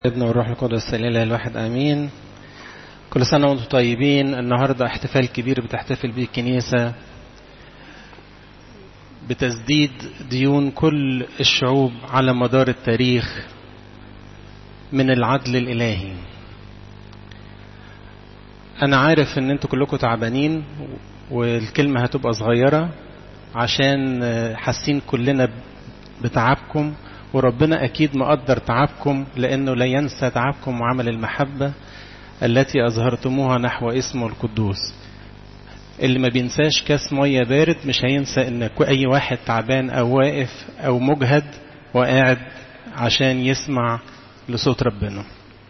ابن والروح القدس الاله الواحد امين كل سنه وانتم طيبين النهارده احتفال كبير بتحتفل بيه الكنيسه بتسديد ديون كل الشعوب على مدار التاريخ من العدل الالهي انا عارف ان انتوا كلكم تعبانين والكلمه هتبقى صغيره عشان حاسين كلنا بتعبكم وربنا أكيد مقدر تعبكم لأنه لا ينسى تعبكم وعمل المحبة التي أظهرتموها نحو اسمه القدوس اللي ما بينساش كاس مية بارد مش هينسى ان أي واحد تعبان أو واقف أو مجهد وقاعد عشان يسمع لصوت ربنا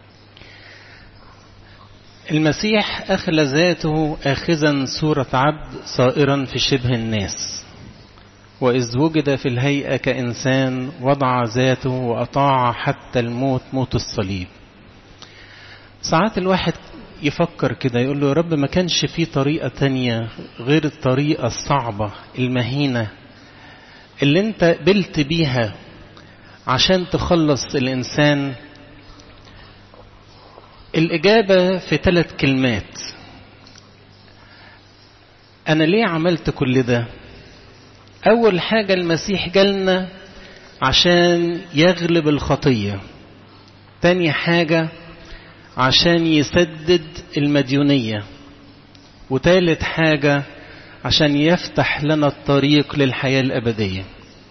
المسيح أخلى ذاته آخذا صورة عبد صائرا في شبه الناس وإذ وجد في الهيئة كإنسان وضع ذاته وأطاع حتى الموت موت الصليب ساعات الواحد يفكر كده يقول له يا رب ما كانش في طريقة تانية غير الطريقة الصعبة المهينة اللي انت قبلت بيها عشان تخلص الإنسان الإجابة في ثلاث كلمات أنا ليه عملت كل ده أول حاجة المسيح جالنا عشان يغلب الخطية تاني حاجة عشان يسدد المديونية وتالت حاجة عشان يفتح لنا الطريق للحياة الأبدية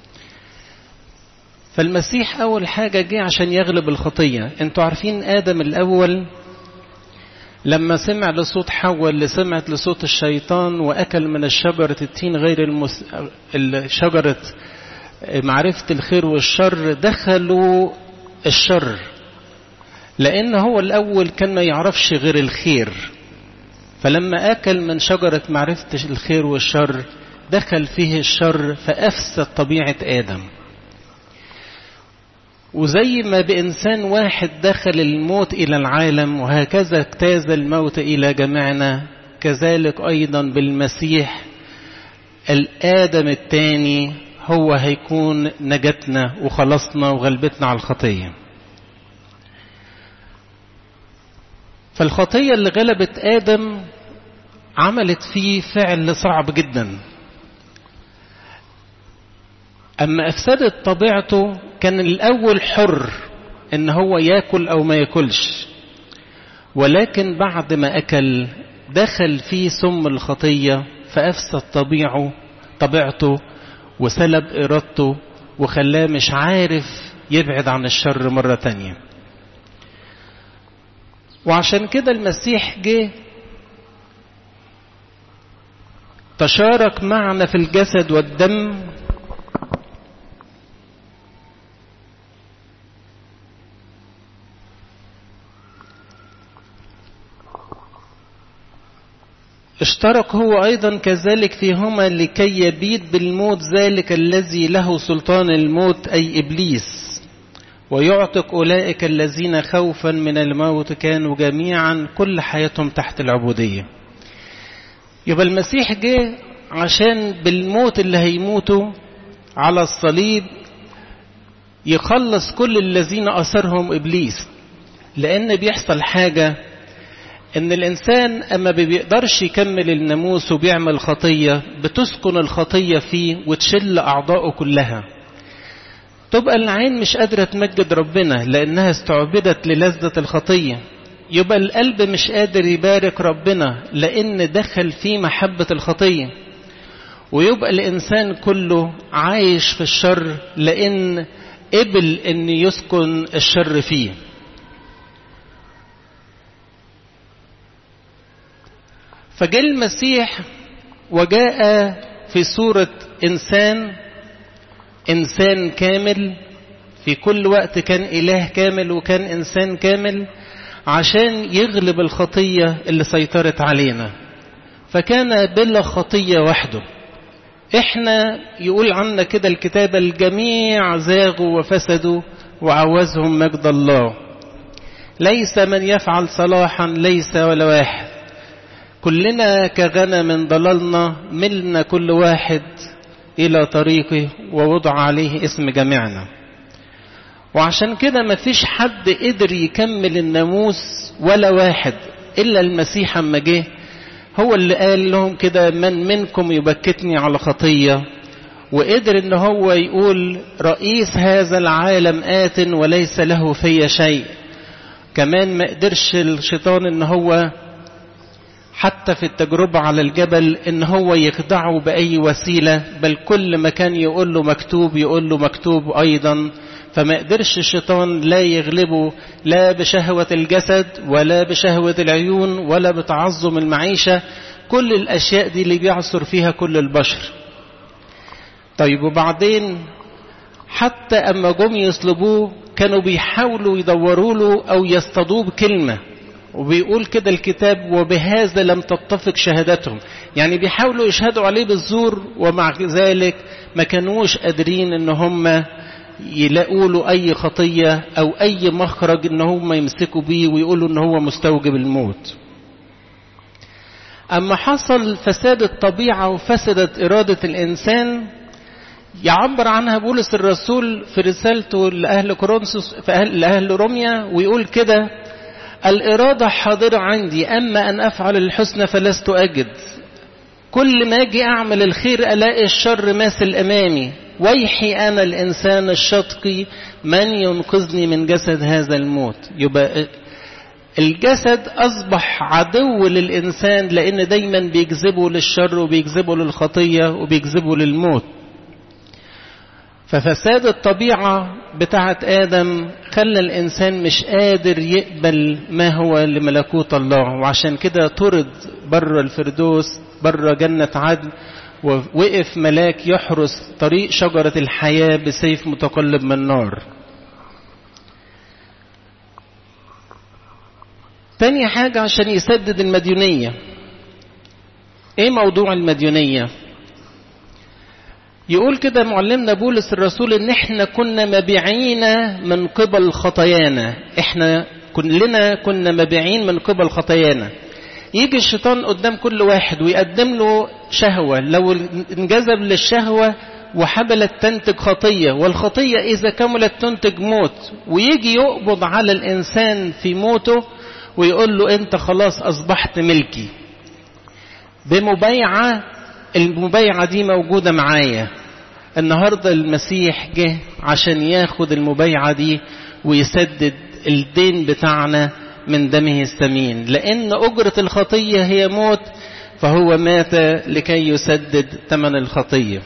فالمسيح أول حاجة جه عشان يغلب الخطية انتوا عارفين آدم الأول لما سمع لصوت حواء اللي سمعت لصوت الشيطان وأكل من الشجرة التين غير المس... شجرة معرفة الخير والشر دخلوا الشر لأن هو الأول كان ما يعرفش غير الخير فلما أكل من شجرة معرفة الخير والشر دخل فيه الشر فأفسد طبيعة آدم وزي ما بإنسان واحد دخل الموت إلى العالم وهكذا اجتاز الموت إلى جميعنا كذلك أيضا بالمسيح الآدم الثاني هو هيكون نجاتنا وخلصنا وغلبتنا على الخطية فالخطية اللي غلبت آدم عملت فيه فعل صعب جدا أما أفسدت طبيعته كان الأول حر إن هو ياكل أو ما ياكلش ولكن بعد ما أكل دخل فيه سم الخطية فأفسد طبيعه طبيعته وسلب إرادته وخلاه مش عارف يبعد عن الشر مرة تانية وعشان كده المسيح جه تشارك معنا في الجسد والدم اشترك هو أيضا كذلك فيهما لكي يبيد بالموت ذلك الذي له سلطان الموت أي إبليس ويعتق أولئك الذين خوفا من الموت كانوا جميعا كل حياتهم تحت العبودية يبقى المسيح جه عشان بالموت اللي هيموتوا على الصليب يخلص كل الذين أثرهم إبليس لأن بيحصل حاجة ان الانسان اما بيقدرش يكمل الناموس وبيعمل خطية بتسكن الخطية فيه وتشل اعضائه كلها تبقى العين مش قادرة تمجد ربنا لانها استعبدت للذة الخطية يبقى القلب مش قادر يبارك ربنا لان دخل فيه محبة الخطية ويبقى الانسان كله عايش في الشر لان قبل ان يسكن الشر فيه فجاء المسيح وجاء في صورة إنسان إنسان كامل في كل وقت كان إله كامل وكان إنسان كامل عشان يغلب الخطية اللي سيطرت علينا فكان بلا خطية وحده احنا يقول عنا كده الكتاب الجميع زاغوا وفسدوا وعوزهم مجد الله ليس من يفعل صلاحا ليس ولا واحد كلنا كغنم ضللنا ملنا كل واحد إلى طريقه ووضع عليه اسم جميعنا وعشان كده مفيش حد قدر يكمل الناموس ولا واحد إلا المسيح أما جه هو اللي قال لهم كده من منكم يبكتني على خطية وقدر ان هو يقول رئيس هذا العالم آت وليس له في شيء كمان ما قدرش الشيطان ان هو حتى في التجربة على الجبل ان هو يخدعه بأي وسيلة بل كل ما كان يقول له مكتوب يقول له مكتوب أيضا فما قدرش الشيطان لا يغلبه لا بشهوة الجسد ولا بشهوة العيون ولا بتعظم المعيشة كل الأشياء دي اللي بيعصر فيها كل البشر طيب وبعدين حتى أما جم يصلبوه كانوا بيحاولوا يدوروا له أو يصطادوه بكلمة وبيقول كده الكتاب وبهذا لم تتفق شهادتهم يعني بيحاولوا يشهدوا عليه بالزور ومع ذلك ما كانوش قادرين ان هم يلاقوا له اي خطية او اي مخرج ان هم يمسكوا بيه ويقولوا ان هو مستوجب الموت اما حصل فساد الطبيعة وفسدت ارادة الانسان يعبر عنها بولس الرسول في رسالته لأهل كورنثوس في أهل لأهل روميا ويقول كده الإرادة حاضرة عندي أما أن أفعل الحسنى فلست أجد كل ما أجي أعمل الخير ألاقي الشر ماثل أمامي ويحي أنا الإنسان الشطقي من ينقذني من جسد هذا الموت يبقى الجسد أصبح عدو للإنسان لأن دايما بيجذبه للشر وبيجذبه للخطية وبيجذبه للموت ففساد الطبيعة بتاعة آدم خلى الإنسان مش قادر يقبل ما هو لملكوت الله وعشان كده طرد بره الفردوس بره جنة عدن ووقف ملاك يحرس طريق شجرة الحياة بسيف متقلب من نار تاني حاجة عشان يسدد المديونية ايه موضوع المديونية يقول كده معلمنا بولس الرسول ان احنا كنا مبيعين من قبل خطايانا احنا كلنا كنا مبيعين من قبل خطايانا يجي الشيطان قدام كل واحد ويقدم له شهوة لو انجذب للشهوة وحبلت تنتج خطية والخطية إذا كملت تنتج موت ويجي يقبض على الإنسان في موته ويقول له أنت خلاص أصبحت ملكي بمبايعة المبايعة دي موجودة معايا النهاردة المسيح جه عشان ياخد المبايعة دي ويسدد الدين بتاعنا من دمه الثمين لأن أجرة الخطية هي موت فهو مات لكي يسدد ثمن الخطية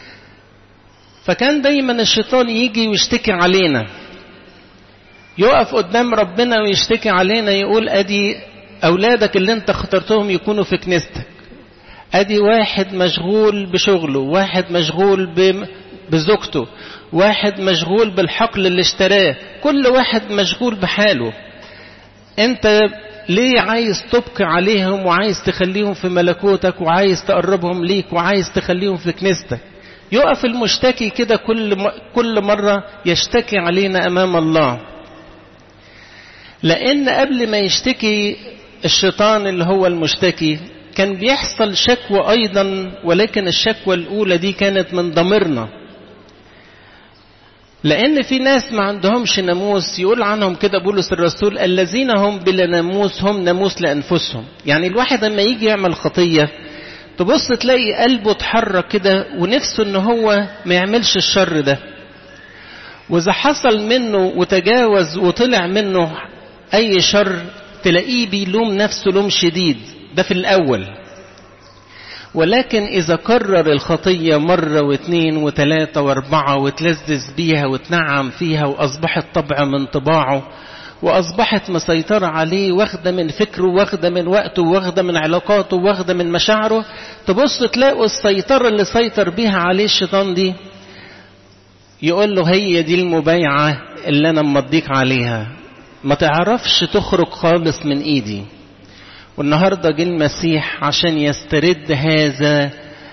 فكان دايما الشيطان يجي ويشتكي علينا يقف قدام ربنا ويشتكي علينا يقول ادي اولادك اللي انت اخترتهم يكونوا في كنيستك ادي واحد مشغول بشغله واحد مشغول بزوجته واحد مشغول بالحقل اللي اشتراه كل واحد مشغول بحاله انت ليه عايز تبقي عليهم وعايز تخليهم في ملكوتك وعايز تقربهم ليك وعايز تخليهم في كنيستك يقف المشتكي كده كل كل مرة يشتكي علينا أمام الله لأن قبل ما يشتكي الشيطان اللي هو المشتكي كان بيحصل شكوى أيضا ولكن الشكوى الأولى دي كانت من ضميرنا لأن في ناس ما عندهمش ناموس يقول عنهم كده بولس الرسول الذين هم بلا ناموس هم ناموس لأنفسهم يعني الواحد لما يجي يعمل خطية تبص تلاقي قلبه اتحرك كده ونفسه ان هو ما يعملش الشر ده واذا حصل منه وتجاوز وطلع منه اي شر تلاقيه بيلوم نفسه لوم شديد ده في الاول ولكن اذا كرر الخطية مرة واثنين وثلاثة واربعة وتلذذ بيها وتنعم فيها واصبحت طبع من طباعه وأصبحت مسيطرة عليه واخدة من فكره واخدة من وقته واخدة من علاقاته واخدة من مشاعره تبص تلاقوا السيطرة اللي سيطر بيها عليه الشيطان دي يقول له هي دي المبايعة اللي أنا مضيك عليها ما تعرفش تخرج خالص من إيدي والنهاردة جه المسيح عشان يسترد هذا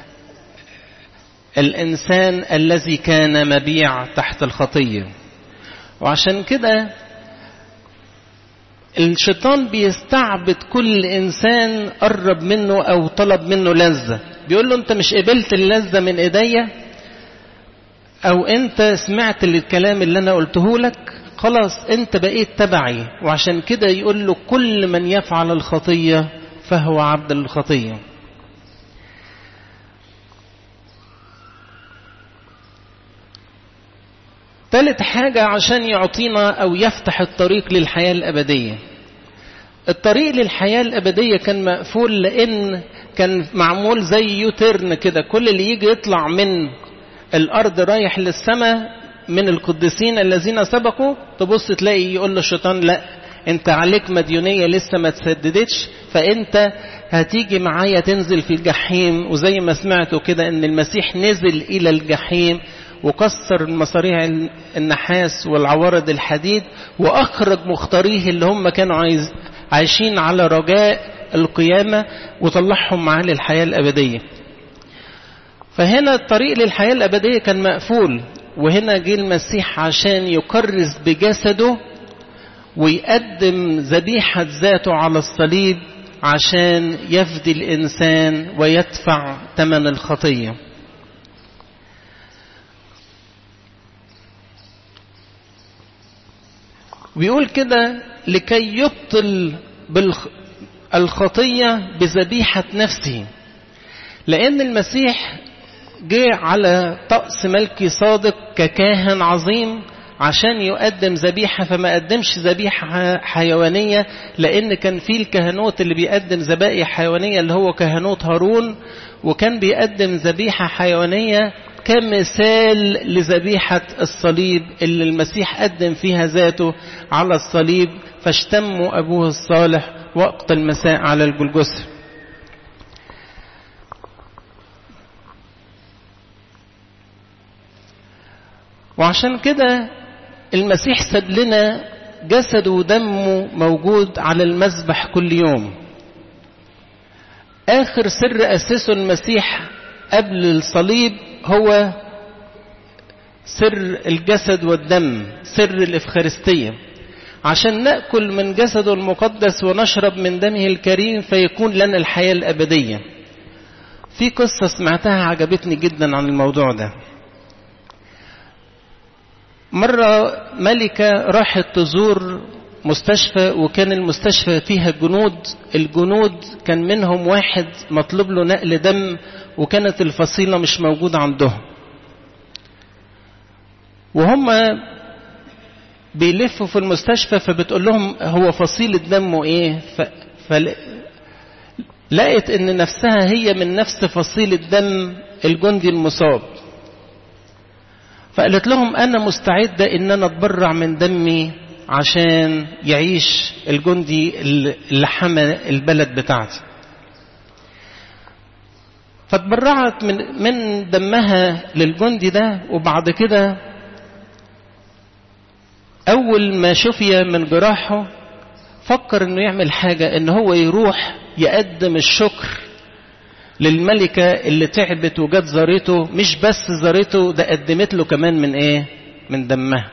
الإنسان الذي كان مبيع تحت الخطية وعشان كده الشيطان بيستعبد كل انسان قرب منه او طلب منه لذة بيقول له انت مش قبلت اللذة من ايديا او انت سمعت الكلام اللي انا قلته لك خلاص انت بقيت تبعي وعشان كده يقول له كل من يفعل الخطية فهو عبد الخطية ثالث حاجة عشان يعطينا أو يفتح الطريق للحياة الأبدية الطريق للحياة الأبدية كان مقفول لأن كان معمول زي يوترن كده كل اللي يجي يطلع من الأرض رايح للسماء من القديسين الذين سبقوا تبص تلاقي يقول للشيطان لا انت عليك مديونية لسه ما تسددتش فانت هتيجي معايا تنزل في الجحيم وزي ما سمعتوا كده ان المسيح نزل الى الجحيم وكسر المصاريع النحاس والعوارض الحديد واخرج مختاريه اللي هم كانوا عايز عايشين على رجاء القيامة وطلعهم معاه للحياة الأبدية فهنا الطريق للحياة الأبدية كان مقفول وهنا جه المسيح عشان يكرس بجسده ويقدم ذبيحة ذاته على الصليب عشان يفدي الإنسان ويدفع ثمن الخطية بيقول كده لكي يبطل الخطية بذبيحة نفسه لأن المسيح جه على طقس ملكي صادق ككاهن عظيم عشان يقدم ذبيحة فما قدمش ذبيحة حيوانية لأن كان في الكهنوت اللي بيقدم ذبائح حيوانية اللي هو كهنوت هارون وكان بيقدم ذبيحة حيوانية كمثال لذبيحة الصليب اللي المسيح قدم فيها ذاته على الصليب فاشتموا أبوه الصالح وقت المساء على الجلجسر وعشان كده المسيح ساب لنا جسده ودمه موجود على المذبح كل يوم آخر سر أسسه المسيح قبل الصليب هو سر الجسد والدم سر الإفخارستية عشان نأكل من جسده المقدس ونشرب من دمه الكريم فيكون لنا الحياة الأبدية في قصة سمعتها عجبتني جدا عن الموضوع ده مرة ملكة راحت تزور مستشفى وكان المستشفى فيها جنود الجنود كان منهم واحد مطلوب له نقل دم وكانت الفصيلة مش موجودة عندهم وهم بيلفوا في المستشفى فبتقول لهم هو فصيلة دمه ايه ف... فلقيت ان نفسها هي من نفس فصيلة دم الجندي المصاب فقالت لهم انا مستعدة ان انا اتبرع من دمي عشان يعيش الجندي اللي حمى البلد بتاعتي فتبرعت من من دمها للجندي ده وبعد كده اول ما شفي من جراحه فكر انه يعمل حاجة ان هو يروح يقدم الشكر للملكة اللي تعبت وجت زارته مش بس زارته ده قدمت له كمان من ايه من دمها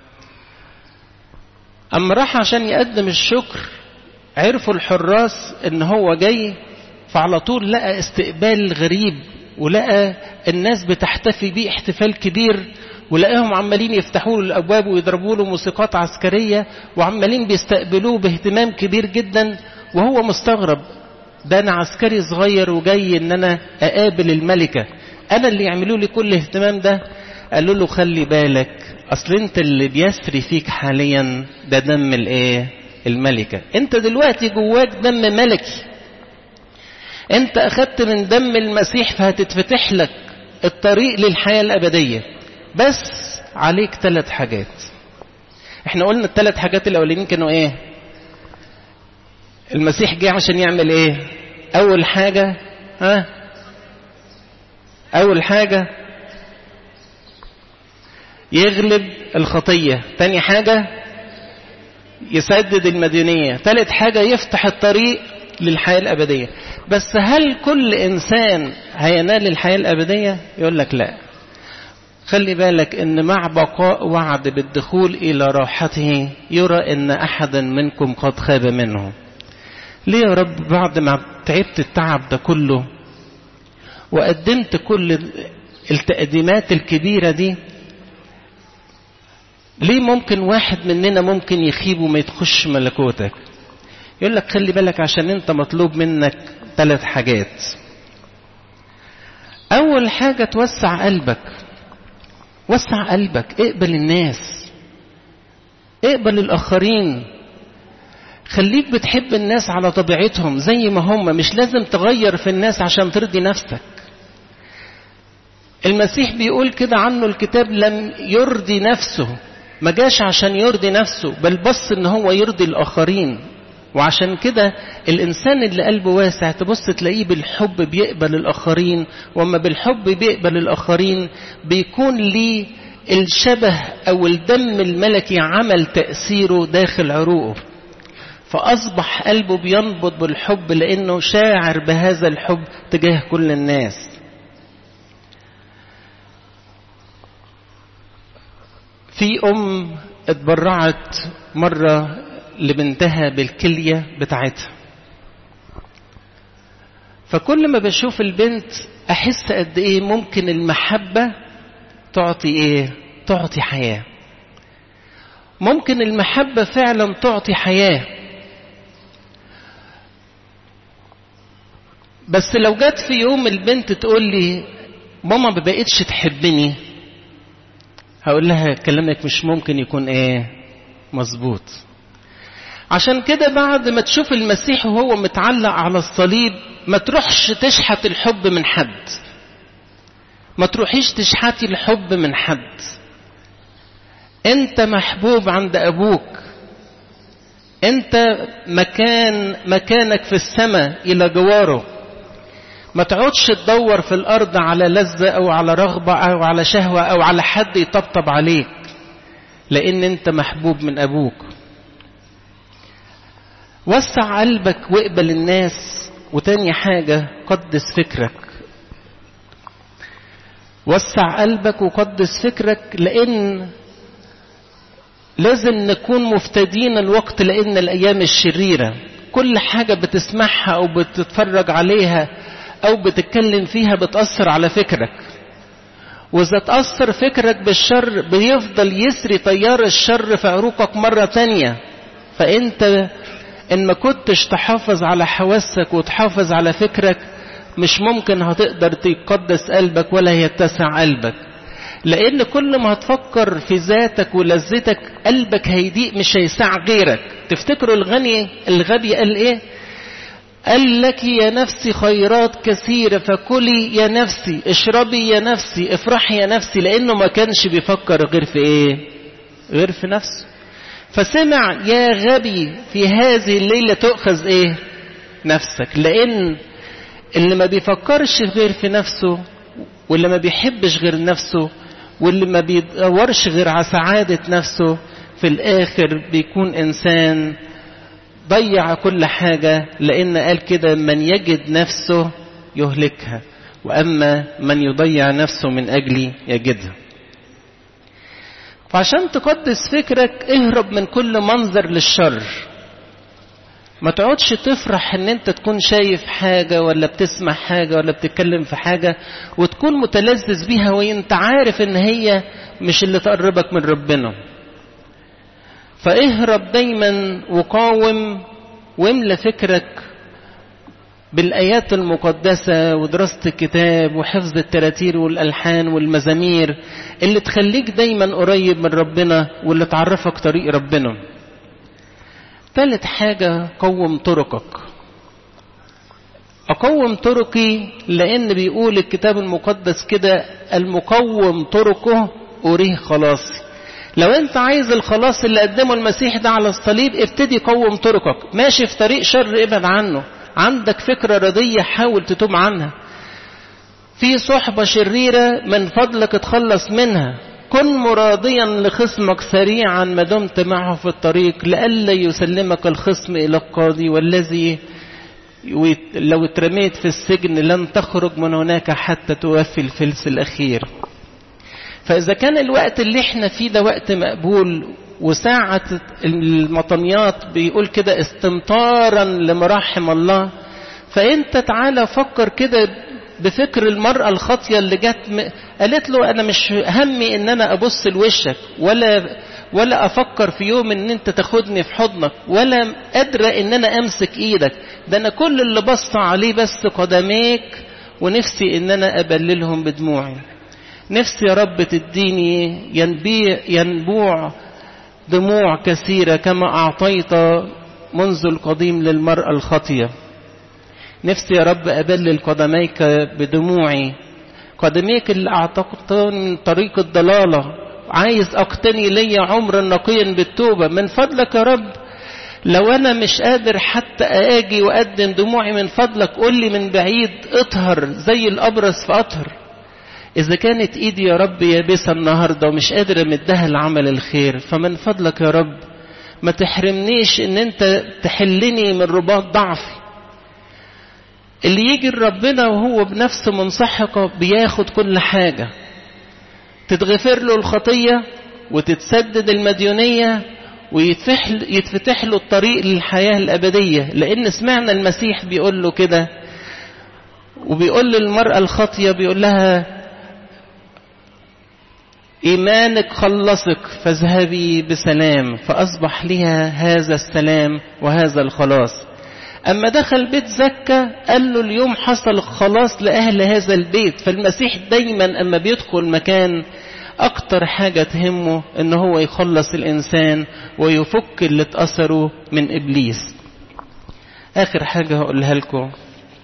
اما راح عشان يقدم الشكر عرفوا الحراس ان هو جاي فعلى طول لقى استقبال غريب ولقى الناس بتحتفي بيه احتفال كبير ولقاهم عمالين يفتحوا له الابواب ويضربوا له موسيقات عسكريه وعمالين بيستقبلوه باهتمام كبير جدا وهو مستغرب ده انا عسكري صغير وجاي ان انا اقابل الملكه انا اللي يعملوا لي كل الاهتمام ده قالوا له خلي بالك اصل انت اللي بيسري فيك حاليا ده دم الايه الملكه انت دلوقتي جواك دم ملكي انت اخدت من دم المسيح فهتتفتح لك الطريق للحياه الابديه بس عليك ثلاث حاجات احنا قلنا الثلاث حاجات الاولانيين كانوا ايه المسيح جه عشان يعمل ايه اول حاجه ها اول حاجه يغلب الخطيه تاني حاجه يسدد المديونيه ثالث حاجه يفتح الطريق للحياه الابديه بس هل كل انسان هينال الحياه الابديه يقول لك لا خلي بالك ان مع بقاء وعد بالدخول الى راحته يرى ان احدا منكم قد خاب منه ليه يا رب بعد ما تعبت التعب ده كله وقدمت كل التقديمات الكبيرة دي ليه ممكن واحد مننا ممكن يخيب وما يتخش ملكوتك يقول لك خلي بالك عشان انت مطلوب منك ثلاث حاجات اول حاجة توسع قلبك وسع قلبك اقبل الناس اقبل الاخرين خليك بتحب الناس على طبيعتهم زي ما هم مش لازم تغير في الناس عشان ترضي نفسك المسيح بيقول كده عنه الكتاب لم يرضي نفسه ما جاش عشان يرضي نفسه بل بص ان هو يرضي الاخرين وعشان كده الانسان اللي قلبه واسع تبص تلاقيه بالحب بيقبل الاخرين واما بالحب بيقبل الاخرين بيكون ليه الشبه او الدم الملكي عمل تاثيره داخل عروقه فاصبح قلبه بينبض بالحب لانه شاعر بهذا الحب تجاه كل الناس في ام اتبرعت مره لبنتها بالكليه بتاعتها فكل ما بشوف البنت احس قد ايه ممكن المحبه تعطي ايه تعطي حياه ممكن المحبه فعلا تعطي حياه بس لو جت في يوم البنت تقول لي ماما ما بقتش تحبني هقول لها كلامك مش ممكن يكون ايه مظبوط عشان كده بعد ما تشوف المسيح وهو متعلق على الصليب ما تروحش تشحت الحب من حد ما تروحيش تشحتي الحب من حد انت محبوب عند ابوك انت مكان مكانك في السماء الى جواره ما تقعدش تدور في الارض على لذة او على رغبة او على شهوة او على حد يطبطب عليك لان انت محبوب من ابوك وسع قلبك واقبل الناس وتاني حاجة قدس فكرك وسع قلبك وقدس فكرك لان لازم نكون مفتدين الوقت لان الايام الشريرة كل حاجة بتسمعها او بتتفرج عليها او بتتكلم فيها بتأثر على فكرك واذا تأثر فكرك بالشر بيفضل يسري تيار الشر في عروقك مرة تانية فانت ان ما كنتش تحافظ على حواسك وتحافظ على فكرك مش ممكن هتقدر تقدس قلبك ولا يتسع قلبك لان كل ما هتفكر في ذاتك ولذتك قلبك هيضيق مش هيسع غيرك تفتكروا الغني الغبي قال ايه قال لك يا نفسي خيرات كثيرة فكلي يا نفسي اشربي يا نفسي افرحي يا نفسي لانه ما كانش بيفكر غير في ايه غير في نفسه فسمع يا غبي في هذه الليلة تؤخذ ايه نفسك لان اللي ما بيفكرش غير في نفسه واللي ما بيحبش غير نفسه واللي ما بيدورش غير على سعادة نفسه في الاخر بيكون انسان ضيع كل حاجة لان قال كده من يجد نفسه يهلكها واما من يضيع نفسه من اجلي يجدها فعشان تقدس فكرك اهرب من كل منظر للشر ما تقعدش تفرح ان انت تكون شايف حاجة ولا بتسمع حاجة ولا بتتكلم في حاجة وتكون متلذذ بيها وانت عارف ان هي مش اللي تقربك من ربنا فاهرب دايما وقاوم واملى فكرك بالآيات المقدسة ودراسة الكتاب وحفظ التراتير والألحان والمزامير اللي تخليك دايما قريب من ربنا واللي تعرفك طريق ربنا ثالث حاجة قوم طرقك أقوم طرقي لأن بيقول الكتاب المقدس كده المقوم طرقه أريه خلاصي لو انت عايز الخلاص اللي قدمه المسيح ده على الصليب ابتدي قوم طرقك ماشي في طريق شر ابعد عنه عندك فكرة رضية حاول تتوب عنها في صحبة شريرة من فضلك اتخلص منها كن مراضيا لخصمك سريعا ما دمت معه في الطريق لئلا يسلمك الخصم إلى القاضي والذي لو اترميت في السجن لن تخرج من هناك حتى توفي الفلس الأخير فإذا كان الوقت اللي احنا فيه ده وقت مقبول وساعة المطنيات بيقول كده استمطارا لمراحم الله فانت تعالى فكر كده بفكر المرأة الخاطية اللي جت م... قالت له انا مش همي ان انا ابص لوشك ولا ولا افكر في يوم ان انت تاخدني في حضنك ولا قادرة ان انا امسك ايدك ده انا كل اللي بص عليه بس قدميك ونفسي ان انا ابللهم بدموعي نفسي يا رب تديني ينبيع ينبوع دموع كثيرة كما أعطيت منذ القديم للمرأة الخطية نفسي يا رب أبلل قدميك بدموعي قدميك اللي أعتقدتني من طريق الضلالة عايز أقتني لي عمر نقيا بالتوبة من فضلك يا رب لو أنا مش قادر حتى أجي وأقدم دموعي من فضلك قول لي من بعيد اطهر زي الأبرص فأطهر إذا كانت إيدي يا رب يابسة النهاردة ومش قادر أمدها لعمل الخير فمن فضلك يا رب ما تحرمنيش إن أنت تحلني من رباط ضعفي اللي يجي لربنا وهو بنفسه منسحقة بياخد كل حاجة تتغفر له الخطية وتتسدد المديونية ويتفتح له الطريق للحياة الأبدية لأن سمعنا المسيح بيقول له كده وبيقول للمرأة الخاطية بيقول لها إيمانك خلصك فاذهبي بسلام فأصبح لها هذا السلام وهذا الخلاص أما دخل بيت زكا قال له اليوم حصل خلاص لأهل هذا البيت فالمسيح دايما أما بيدخل مكان أكتر حاجة تهمه إن هو يخلص الإنسان ويفك اللي اتأثروا من إبليس آخر حاجة هقولها لكم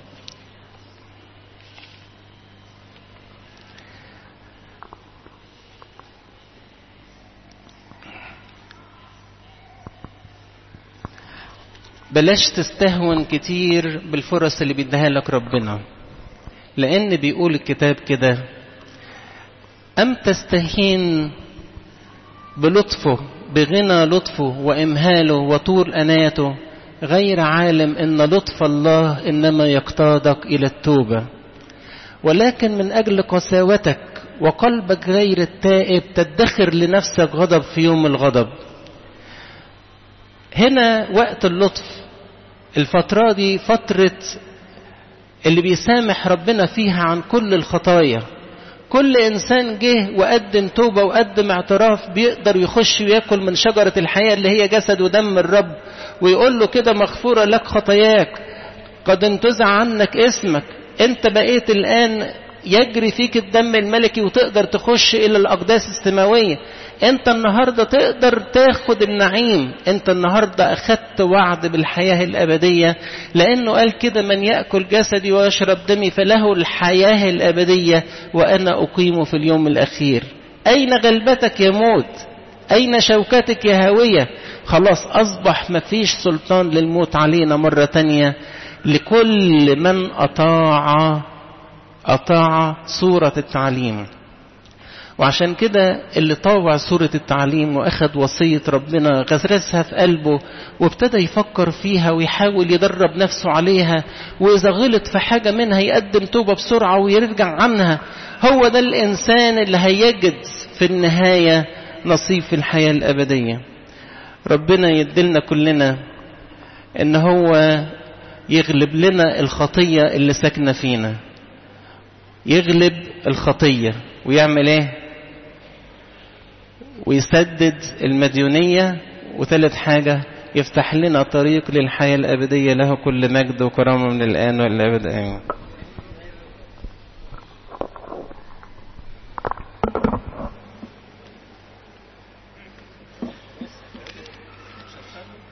بلاش تستهون كتير بالفرص اللي بيديها لك ربنا لأن بيقول الكتاب كده أم تستهين بلطفه بغنى لطفه وإمهاله وطول أناته غير عالم أن لطف الله إنما يقتادك إلى التوبة ولكن من أجل قساوتك وقلبك غير التائب تدخر لنفسك غضب في يوم الغضب هنا وقت اللطف الفترة دي فترة اللي بيسامح ربنا فيها عن كل الخطايا كل إنسان جه وقدم توبة وقدم اعتراف بيقدر يخش وياكل من شجرة الحياة اللي هي جسد ودم الرب ويقول له كده مغفورة لك خطاياك قد انتزع عنك اسمك انت بقيت الآن يجري فيك الدم الملكي وتقدر تخش إلى الأقداس السماوية انت النهاردة تقدر تاخد النعيم انت النهاردة أخدت وعد بالحياة الأبدية لأنه قال كده من يأكل جسدي ويشرب دمي فله الحياة الأبدية وأنا أقيمه في اليوم الأخير أين غلبتك يا موت أين شوكتك يا هاوية خلاص أصبح مفيش سلطان للموت علينا مرة تانية لكل من أطاع أطاع صورة التعليم وعشان كده اللي طاوع سورة التعليم وأخد وصية ربنا غزرسها في قلبه وابتدى يفكر فيها ويحاول يدرب نفسه عليها وإذا غلط في حاجة منها يقدم توبة بسرعة ويرجع عنها هو ده الإنسان اللي هيجد في النهاية نصيب في الحياة الأبدية ربنا يدلنا كلنا إن هو يغلب لنا الخطية اللي ساكنة فينا يغلب الخطية ويعمل ايه ويسدد المديونية وثالث حاجة يفتح لنا طريق للحياة الأبدية له كل مجد وكرامة من الآن والأبد آمين